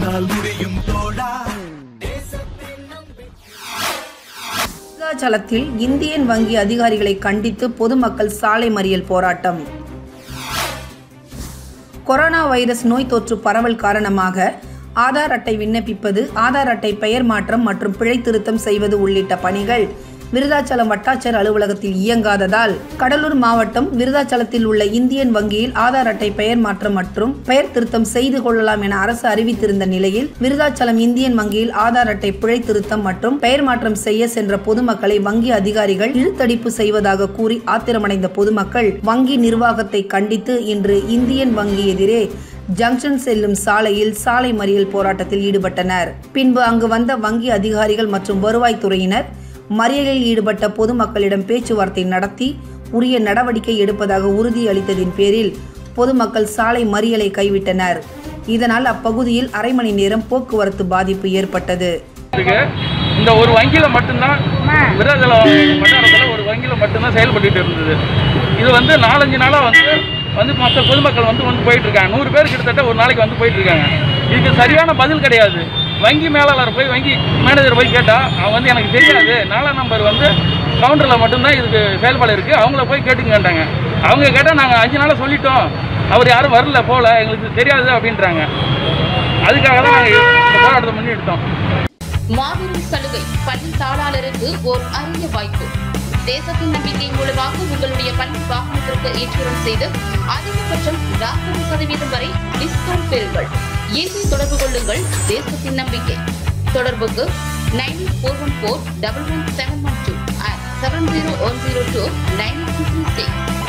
உன்னால் முடியும் தோழா விருதாச்சலத்தில் இந்தியன் வங்கி அதிகாரிகளை கண்டித்து பொதுமக்கள் சாலை மறியல் போராட்டம் கொரோனா வைரஸ் நோய் தொற்று பரவல் காரணமாக ஆதார் அட்டை விண்ணப்பிப்பது ஆதார் அட்டை பெயர் மாற்றம் மற்றும் பிழை திருத்தம் செய்வது உள்ளிட்ட பணிகள் விருதாச்சலம் வட்டாட்சியர் அலுவலகத்தில் இயங்காததால் கடலூர் மாவட்டம் விருதாச்சலத்தில் உள்ள இந்தியன் வங்கியில் ஆதார் அட்டை பெயர் மாற்றம் மற்றும் பெயர் திருத்தம் செய்து கொள்ளலாம் என அரசு அறிவித்திருந்த நிலையில் விருதாச்சலம் இந்தியன் வங்கியில் ஆதார் அட்டை பிழை திருத்தம் மற்றும் பெயர் மாற்றம் செய்ய சென்ற பொதுமக்களை வங்கி அதிகாரிகள் இழுத்தடிப்பு செய்வதாக கூறி ஆத்திரமடைந்த பொதுமக்கள் வங்கி நிர்வாகத்தை கண்டித்து இன்று இந்தியன் வங்கி எதிரே ஜங்ஷன் செல்லும் சாலையில் சாலை மறியல் போராட்டத்தில் ஈடுபட்டனர் பின்பு அங்கு வந்த வங்கி அதிகாரிகள் மற்றும் வருவாய்த்துறையினர் மறியலில் ஈடுபட்ட பொதுமக்களிடம் பேச்சுவார்த்தை நடத்தி உரிய நடவடிக்கை எடுப்பதாக உறுதியளித்ததின் பேரில் பொதுமக்கள் சாலை மறியலை கைவிட்டனர் இதனால் அப்பகுதியில் அரை மணி நேரம் போக்குவரத்து பாதிப்பு ஏற்பட்டது இருக்கு இந்த ஒரு வங்கியில மட்டும்தான் விருதுல வட்டாரத்தில் ஒரு வங்கியில மட்டும்தான் செயல்பட்டுட்டு இருந்தது இது வந்து நாலஞ்சு நாளா வந்து வந்து மற்ற பொதுமக்கள் வந்து வந்து போயிட்டு இருக்காங்க நூறு பேர் கிட்டத்தட்ட ஒரு நாளைக்கு வந்து போயிட்டு இருக்காங்க இதுக்கு சரியான பதில் கிடையாது வங்கி மேலாளர் போய் வங்கி மேனேஜர் போய் கேட்டா அவன் வந்து எனக்கு தெரியாது நாலாம் நம்பர் வந்து கவுண்டரில் மட்டும்தான் இதுக்கு செயல்பாடு இருக்கு அவங்கள போய் கேட்டுங்கன்றாங்க அவங்க கேட்டால் நாங்கள் அஞ்சு நாளாக சொல்லிட்டோம் அவர் யாரும் வரல போல எங்களுக்கு தெரியாது அப்படின்றாங்க அதுக்காக தான் நாங்கள் இந்த போராட்டத்தை முன்னெடுத்தோம் மாபெரும் சலுகை பள்ளி தாளாளருக்கு ஓர் அரிய வாய்ப்பு தேசத்தின் நம்பிக்கை மூலமாக உங்களுடைய பள்ளி வாகனத்திற்கு ஏற்றுமதி செய்து அதிகபட்சம் நாற்பது சதவீதம் வரை டிஸ்கவுண்ட் பெறுங்கள் இன்று தொடர்பு கொள்ளுங்கள் தேசத்தின் நம்பிக்கை தொடர்புக்கு nine four one four double one seven one two seven zero one zero two nine six six